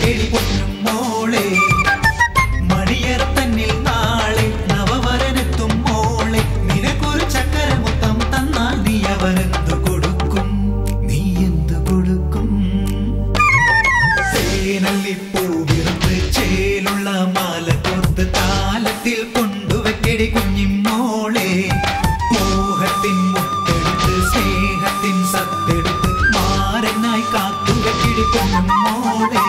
തൂവക്കെടി പൊന്നും മോളെ മണിയറ തന്നിൽ നാളെ നവവരനെത്തും മോളെ നിനക്കൊരു ചക്കരമുത്തം തന്നാൽ നീ അവനെന്തു കൊടുക്കും നീ എന്തു കൊടുക്കും തേനല്ലിപ്പൂവിറുത്ത് ചേലുള്ള മാല കോർത്ത് താലത്തിൽ കൊണ്ടുവെക്കടി കുഞ്ഞിമ്മോളെ മോഹത്തിൻ മുത്തെടുത്ത് സ്നേഹത്തിൻ സത്തെടുത്ത് മാരനായി കാത്തുവെക്കടി കുഞ്ഞിമ്മോളെ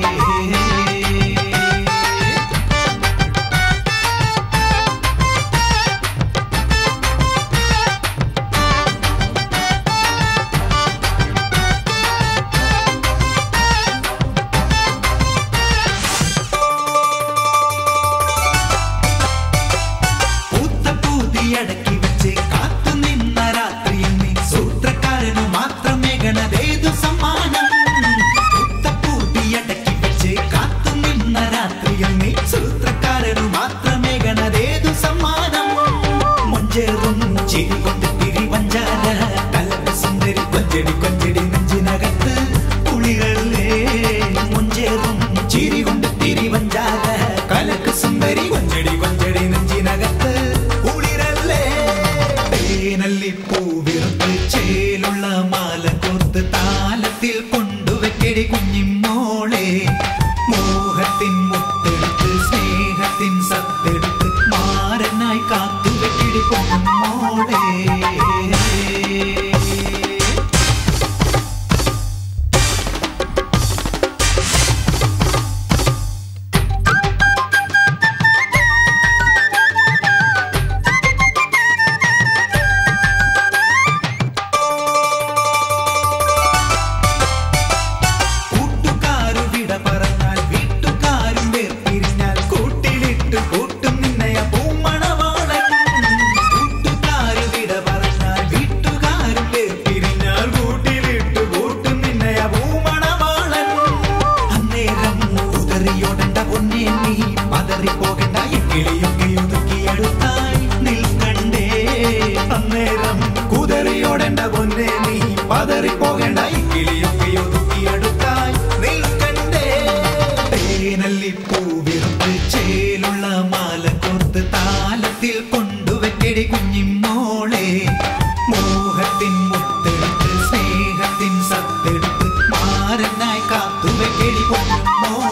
പൂത്ത പൂതിയടക്കി വെച്ച് കാത്തു നിന്ന രാത്രിയിൽ നീ സൂത്രക്കാരനു മാത്രമേ ഗണതേതു സമ്മാനം പൂത്ത പൂതിയടക്കി വെച്ച് കാത്തു നിന്ന രാത്രിയിൽ നീ സൂത്രക്കാരനു മാത്രമേ ഗണതേതു സമ്മാനം മൊഞ്ചേറും ചിരി കൊണ്ട് തിരിവഞ്ചാര കലപ്പ സുന്ദരി കൊഞ്ചടി കൊഞ്ചടി നെഞ്ചിനകത്ത് കുളികളേ മൊഞ്ചേറും ചിരി കൊണ്ട് തിരിവഞ്ചാര കലക്ക് സുന്ദരി കൊഞ്ചടി കൊഞ്ചടി നെഞ്ചിനകത്ത് കുളിരല്ലേ തേനല്ലി പൂവിറുത്ത് ചേലുള്ള മാല കോർത്ത് താലത്തിൽ കൊണ്ടുവെക്കടി കുഞ്ഞിമ്മോളെ മോഹത്തിൻ മുത്തെടുത്ത് സ്നേഹത്തിൻ സത്തെടുത്ത് മാരനായി കാത്തുവെക്കടി കുഞ്ഞിമ്മോളെ കൂട്ടുകാരു വിട പറഞ്ഞാൽ വീട്ടുകാരും വേർപിരിഞ്ഞാൽ കൂട്ടിലിട്ട് കൂട്ടും നിന്നയ പൂമണവാളൻ കൂട്ടുകാരു വിട പറഞ്ഞാൽ വീട്ടുകാരും വേർപിരിഞ്ഞാൽ കൂട്ടിലിട്ട് കൂട്ടും നിന്നയ പൂമണവാളൻ അന്നേരം ഉതറിയോടണ്ട പൊന്നെ നീ പതറി പോകണ്ട എങ്കിളിയൊക്കെ ഒതുക്കിയെടുത്തായി നിൽക്കണ്ടേ അന്നേരം കുതറിയോടണ്ട പൊന്നെ നീ പതറി പോകണ്ട എങ്കിളിയൊക്കെ ഒതുക്കിയെടുത്തായി നിൽക്കണ്ടേ തേനല്ലി പൂവിറുത്ത് ചേലുള്ള മാല കോർത്ത് താലത്തിൽ കൊണ്ടുവെക്കടി കുഞ്ഞിമ്മോളെ മോഹത്തിൻ മുത്തെടുത്ത് സ്നേഹത്തിൻ സത്തെടുത്ത് മാരനായി കാത്തുവെക്കടി കുഞ്ഞിമ്മോളെ